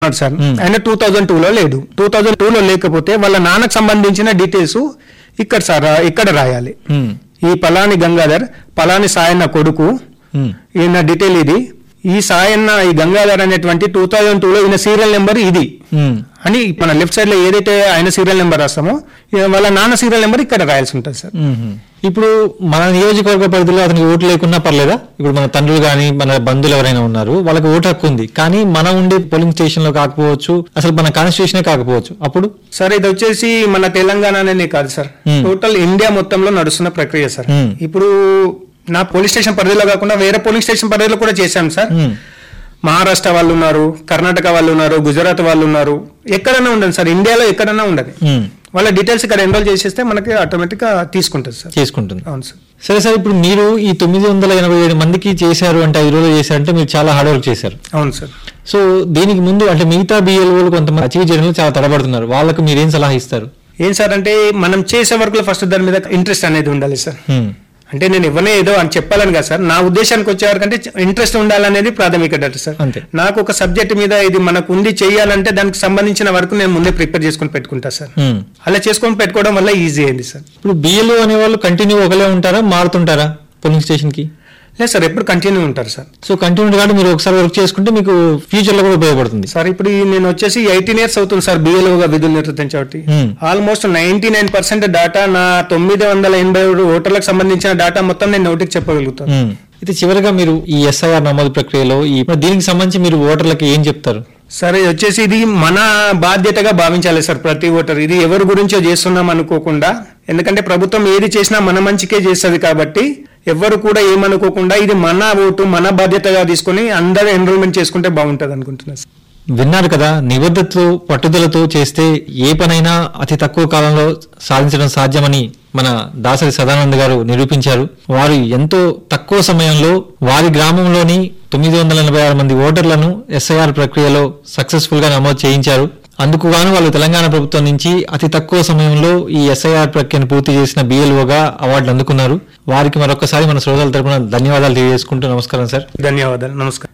ఉన్నాడు సార్ ఆయన two thousand టూలో లేడు టూ థౌజండ్ టూలో లేకపోతే వాళ్ళ నాన్నకు సంబంధించిన డీటెయిల్స్ ఇక్కడ సార్ ఇక్కడ రాయాలి ఉమ్, ఈ పలాని గంగాధర్ పలాని సాయన్న కొడుకు ఉమ్, ఈయన డీటెయిల్ ఇది ఈ సాయన్న ఈ గంగాధర్ అనేటువంటి టూ థౌజండ్ టూలో ఈయన సీరియల్ నెంబర్ ఇది ఉమ్. అని మన లెఫ్ట్ సైడ్ లో ఏదైతే ఆయన సీరియల్ నెంబర్ రాస్తామో ఈయన వాళ్ళ నాన్న సీరియల్ నెంబర్ ఇక్కడ రాయాల్సి ఉంటుంది సార్ మ్మ్. ఇప్పుడు మన నియోజకవర్గ పరిధిలో అతనికి ఓటు లేకున్నా పర్లేదా ఇప్పుడు మన తండ్రులు కానీ మన బంధువులు ఎవరైనా ఉన్నారు వాళ్ళకి ఓటు హక్కు ఉంది కానీ మనం ఉండే పోలింగ్ స్టేషన్ లో కాకపోవచ్చు అసలు మన కాన్స్టిట్యూషనే కాకపోవచ్చు అప్పుడు సార్ ఇది వచ్చేసి మన తెలంగాణనే కాదు సార్ Hmm. టోటల్ ఇండియా మొత్తంలో నడుస్తున్న ప్రక్రియ సార్ Hmm. ఇప్పుడు నా పోలీస్ స్టేషన్ పరిధిలో కాకుండా వేరే పోలీస్ స్టేషన్ పరిధిలో కూడా చేశాం సార్ మ్మ్. మహారాష్ట్ర వాళ్ళు ఉన్నారు కర్ణాటక వాళ్ళు ఉన్నారు గుజరాత్ వాళ్ళు ఉన్నారు ఎక్కడైనా ఉండదు సార్ ఇండియాలో ఎక్కడైనా ఉండదు మ్మ్. వాళ్ళ డీటెయిల్స్ ఇక్కడ ఎన్రోల్ చేసేస్తే మనకి ఆటోమేటిక్ గా తీసుకుంటుంది సార్ చేసుకుంటుంది అవును సార్ సరే సార్ ఇప్పుడు మీరు ఈ తొమ్మిది వందల ఎనభై ఏడు మందికి చేశారు అంటే ఐదు రోజులు చేశారంటే మీరు చాలా హార్డ్ వర్క్ చేశారు అవును సార్ సో దీనికి ముందు అంటే మిగతా బిఎల్ఓలు కొంతమంది అచీవ్ చేయడంలో చాలా తడబడుతున్నారు వాళ్ళకు మీరేం సలహా ఇస్తారు ఏం సార్ అంటే మనం చేసే వర్క్ లో ఫస్ట్ దాని మీద ఇంట్రెస్ట్ అనేది ఉండాలి సార్ మ్మ్. అంటే నేను ఇవ్వనే ఏదో అని చెప్పాలని కదా సార్ నా ఉద్దేశానికి వచ్చేవరకంటే ఇంట్రెస్ట్ ఉండాలనేది ప్రాథమిక డేటా సార్ అంతే. నాకు ఒక సబ్జెక్ట్ మీద ఇది మనకు ఉంది చేయాలంటే దానికి సంబంధించిన వరకు నేను ముందే ప్రిపేర్ చేసుకుని పెట్టుకుంటా సార్ మ్మ్. అలా చేసుకొని పెట్టుకోవడం వల్ల ఈజీ అయింది సార్ ఇప్పుడు బిఎల్ఓ అనే వాళ్ళు కంటిన్యూ ఒకలే ఉంటారా మారుతుంటారా పోలింగ్ స్టేషన్ కి లేదు సార్ ఎప్పుడు కంటిన్యూ ఉంటారు సార్ సో కంటిన్యూ కాబట్టి మీరు ఒకసారి వర్క్ చేసుకుంటే మీకు ఫ్యూచర్ లో కూడా ఉపయోగపడుతుంది సార్ ఇప్పుడు ఈ నేను వచ్చేసి ఎయిటీన్ ఇయర్స్ అవుతుంది సార్ బిఎల్ఓగా విధులు నిర్వర్తించబట్టి Hmm. Almost ninety nine percent data నా తొమ్మిది వందల ఎనభై ఏడు ఓటర్లకు సంబంధించిన డేటా మొత్తం నేను నోటికి చెప్పగలుగుతాను మ్మ్. అయితే చివరిగా మీరు ఈ ఎస్ఐఆర్ నమోదు ప్రక్రియలో ఈ దీనికి సంబంధించి మీరు ఓటర్లకి ఏం చెప్తారు సార్ ఇది వచ్చేసి ఇది మన బాధ్యతగా భావించాలి సార్ ప్రతి ఓటర్ ఇది ఎవరి గురించో చేస్తున్నాం అనుకోకుండా ఎందుకంటే ప్రభుత్వం ఏది చేసినా మన మంచికే చేస్తుంది కాబట్టి ఎవరు కూడా ఏమనుకోకుండా ఇది మన ఓటు మన బాధ్యతగా తీసుకొని అందరూ ఎన్రోల్మెంట్ చేసుకుంటే బాగుంటుంది అనుకుంటున్నాను సార్. విన్నారు కదా నిబద్ధతతో పట్టుదలతో చేస్తే ఏ పనైనా అతి తక్కువ కాలంలో సాధించడం సాధ్యమని మన దాసరి సదానంద్ గారు నిరూపించారు వారు ఎంతో తక్కువ సమయంలో వారి గ్రామంలోని తొమ్మిది వందల ఎనభై ఆరు మంది ఓటర్లను ఎస్ఐఆర్ ప్రక్రియలో సక్సెస్ఫుల్ గా నమోదు చేయించారు అందుకు గాను వాళ్ళు తెలంగాణ ప్రభుత్వం నుంచి అతి తక్కువ సమయంలో ఈ ఎస్ఐఆర్ ప్రక్రియను పూర్తి చేసిన బిఎల్ఓగా అవార్డులు అందుకున్నారు వారికి మరొకసారి మన శ్రోతల తరపున ధన్యవాదాలు తెలియజేసుకుంటూ నమస్కారం సార్ ధన్యవాదాలు నమస్కారం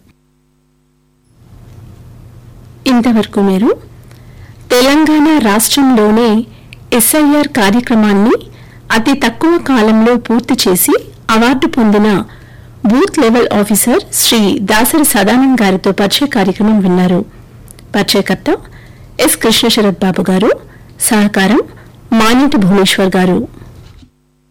ఇంతవరకు మీరు తెలంగాణ రాష్ట్రంలోనే ఎస్ఐఆర్ కార్యక్రమాన్ని అతి తక్కువ కాలంలో పూర్తి చేసి అవార్డు పొందిన booth level officer Shri Dasari Sadanand గారితో పరిచయ కార్యక్రమం విన్నారు పరిచయకర్త ఎస్ కృష్ణ శరత్ బాబు గారు సహకారం మానేటి భువనేశ్వర్ గారు